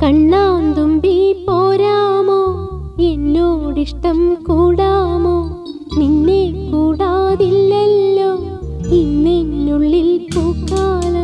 കണ്ണാന്തുമ്പി പോരാമോ എന്നോടിഷ്ടം കൂടാമോ നിന്നെ കൂടാതില്ലല്ലോ ഇന്നെന്നുള്ളിൽ പൂക്കാലം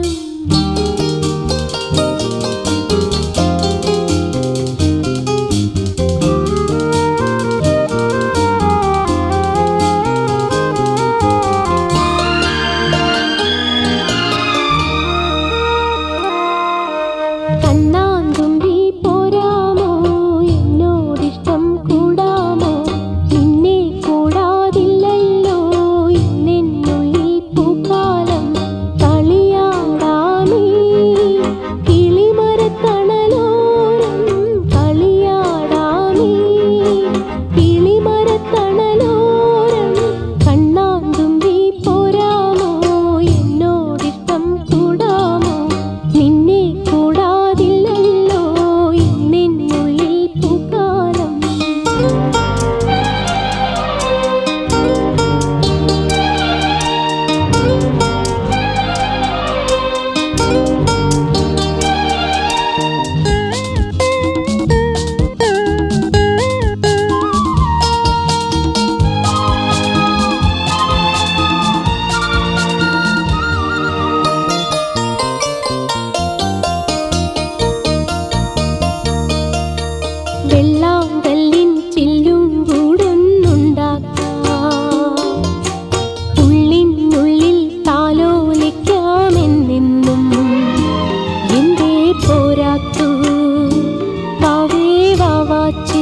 കണ്ണാന്തുമ്പി പോരാമോ എന്നോടിഷ്ടം കൂടാമോ നിന്നെ കൂടാതില്ലല്ലോ ഇന്നെന്നുള്ളിൽ പൂക്കാലം കളിയാടാമേ കിളിമരത്തണലോരം കളിയാടാമേ കിളിമരത്തണലോരം കണ്ണാന്തുമ്പി പോരാമോ എന്നോടിഷ്ടം കൂടാമോ നിന്നെ കൂടാതില്ലല്ലോ ഇന്നെന്നുള്ളിൽ പൂക്കാലം വെള്ളാങ്കല്ലിൻ ചില്ലും കൂടൊന്നുണ്ടാക്കാം ഉള്ളിനുള്ളിൽ താലോലിക്കാമെന്നെന്നും എന്തേ പോരാത്തു വാവേ വാവാച്ചി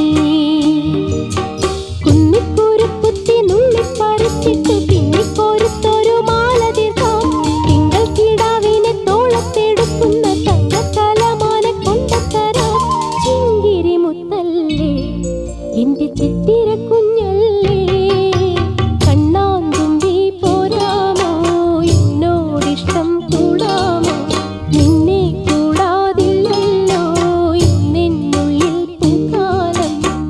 കുന്നിക്കുരുക്കുത്തി നുള്ളിപ്പറിച്ചിട്ട് പിന്നിക്കൊരുത്തൊരു മാല തീർക്കാം തിങ്കൾ കിടാവിനെ തോളത്തെടുക്കുന്ന തങ്കത്തലമാന കൊണ്ടത്തരാം ചിങ്കിരി മുത്തല്ലേ എന്റെ ചിത്തിര കുഞ്ഞല്ലേ കണ്ണാന്തുമ്പി പോരാമോ എന്നോടിഷ്ടം കൂടാമോ നിന്നെ കൂടാതില്ലല്ലോ ഇന്നെന്നുള്ളിൽ പൂക്കാലം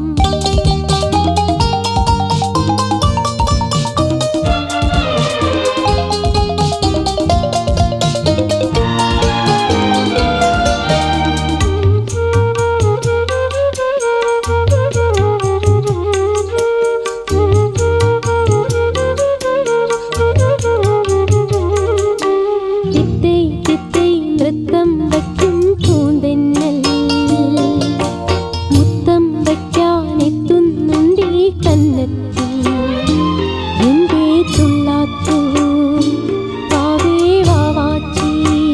തിത്തൈ തിത്തൈ നൃത്തം വയ്ക്കും പൂന്തെന്നൽ മുത്തം വയ്ക്കാനെത്തുന്നുണ്ടീ കന്നത്തിൽ എന്തേ തുള്ളാത്തു വാവേ വാവാച്ചി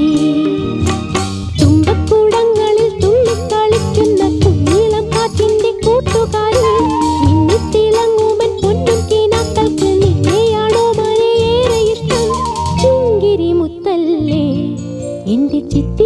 തുമ്പക്കുടങ്ങളിൽ തുള്ളിക്കളിക്കുന്ന കുഞ്ഞിളം കാറ്റിന്റെ കൂട്ടുകാരി മിന്നിത്തിളങ്ങുമൻ പൊന്നും കിനാക്കൾക്ക് നിന്നെയാണോ മലയേറെ ഇഷ്ടം ചിങ്കിരി മുത്തല്ലേ എന്റെ ചിത്തി